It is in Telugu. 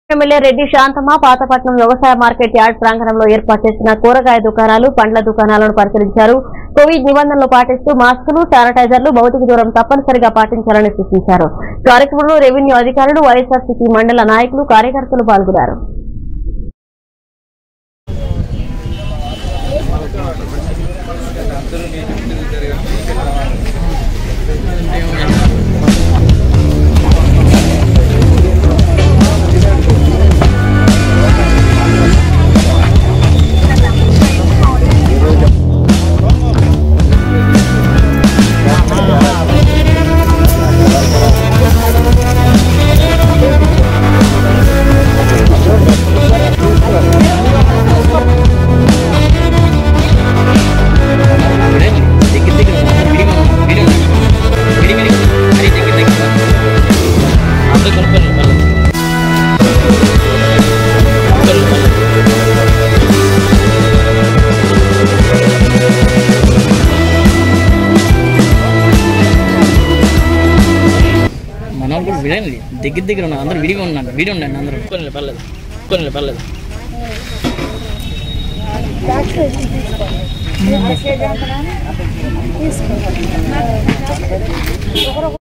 ఎమ్మెల్యే రెడ్డి శాంతమ్మ పాతపట్నం వ్యవసాయ మార్కెట్ యార్డ్ ప్రాంగణంలో ఏర్పాటు చేసిన కూరగాయ దుకాణాలు పండ్ల దుకాణాలను పరిశీలించారు కోవిడ్ నిబంధనలు పాటిస్తూ మాస్కులు శానిటైజర్లు భౌతిక దూరం తప్పనిసరిగా పాటించాలని సూచించారు కార్యక్రమంలో రెవెన్యూ అధికారులు వైఎస్ఆర్సీపీ మండల నాయకులు కార్యకర్తలు పాల్గొన్నారు దగ్గర దగ్గర విడిగా విడిగా విడి విడి అది దగ్గర దగ్గర అందరూ కలుపుకోండి మళ్ళీ మన వాళ్ళు కూడా విడండి దగ్గర దగ్గర ఉన్నారు అందరూ విడిగా ఉన్నాను విడి ఉండండి అందరూ కొన్ని పర్లేదు కొన్ని పర్లేదు తీసుకో